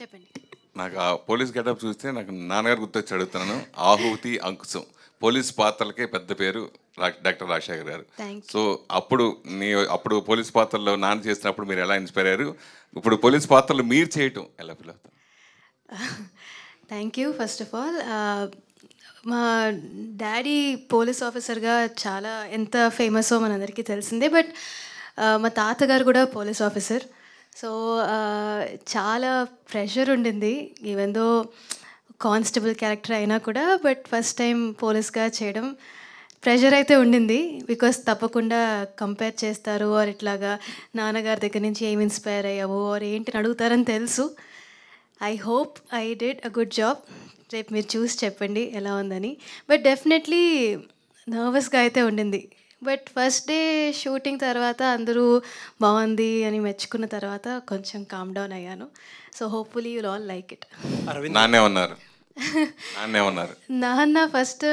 చెప్పండి నాకు ఆ పోలీస్ గెటప్ చూస్తే నాకు నాన్నగారు గుర్తొచ్చి అడుగుతున్నాను ఆహుతి అంకుశం పోలీస్ పాత్రలకే పెద్ద పేరు రా- డాక్టర్ రాజశేఖర్ గారు Thank సో అప్పుడు నీ అప్పుడు పోలీస్ పాత్రలో నాన్న చేసినప్పుడు మీరు ఎలా ఇన్స్పైర్ అయ్యారు ఇప్పుడు పోలీస్ పాత్రలు మీరు చేయటం ఎలా ఫీల్ అవుతారు thank you first of all మా డాడీ పోలీస్ ఆఫీసర్గా చాలా ఎంత ఫేమసో మనందరికీ తెలిసిందే బట్ మా తాతగారు కూడా పోలీస్ ఆఫీసర్ సో చాలా ప్రెషర్ ఉండింది ఈవెన్ దో కానిస్టేబుల్ క్యారెక్టర్ అయినా కూడా బట్ ఫస్ట్ టైం పోలీస్గా చేయడం ప్రెషర్ అయితే ఉండింది బికాస్ తప్పకుండా కంపేర్ చేస్తారు ఆర్ ఇట్లాగా నాన్నగారి దగ్గర నుంచి ఏం ఇన్స్పైర్ అయ్యావు ఆర్ ఏంటి అడుగుతారని తెలుసు I hope I did a good job రేపు మీరు చూసి చెప్పండి ఎలా ఉందని బట్ డెఫినెట్లీ నర్వస్గా అయితే ఉండింది బట్ ఫస్ట్ డే షూటింగ్ తర్వాత అందరూ బాగుంది అని మెచ్చుకున్న తర్వాత కొంచెం కామ్ డౌన్ అయ్యాను so hopefully you'll all like it నాన్నే ఉన్నారు నాన్నే ఉన్నారు నాన్న ఫస్ట్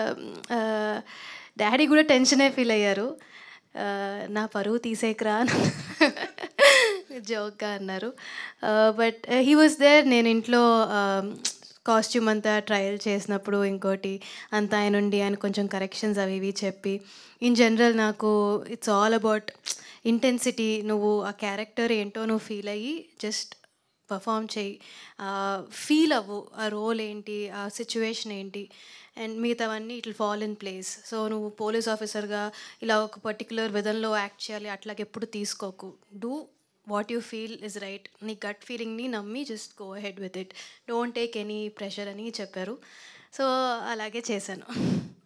డాడీ కూడా టెన్షనే ఫీల్ అయ్యారు ఆ, నా పరువు తీసేకరా జోక్గా అన్నారు బట్ హీ వాజ్ దేర్ నేను ఇంట్లో కాస్ట్యూమ్ అంతా ట్రయల్ చేసినప్పుడు ఇంకోటి అంతా ఆయన ఉండి ఆయన కొంచెం కరెక్షన్స్ అవి ఇవి చెప్పి ఇన్ జనరల్ నాకు ఇట్స్ ఆల్ అబౌట్ ఇంటెన్సిటీ నువ్వు ఆ క్యారెక్టర్ ఏంటో నువ్వు ఫీల్ అయ్యి జస్ట్ పర్ఫామ్ చేయి ఫీల్ అవ్వు ఆ రోల్ ఏంటి ఆ సిచ్యువేషన్ ఏంటి అండ్ మిగతావన్నీ it fall in place so నువ్వు పోలీస్ ఆఫీసర్గా ఇలా ఒక పర్టికులర్ విధంలో యాక్ట్ చేయాలి అట్లాగే ఎప్పుడు తీసుకోకు do what you feel is right నీ గట్ ఫీలింగ్ని నమ్మి just go head with it don't take any pressure అని చెప్పారు సో అలాగే చేశాను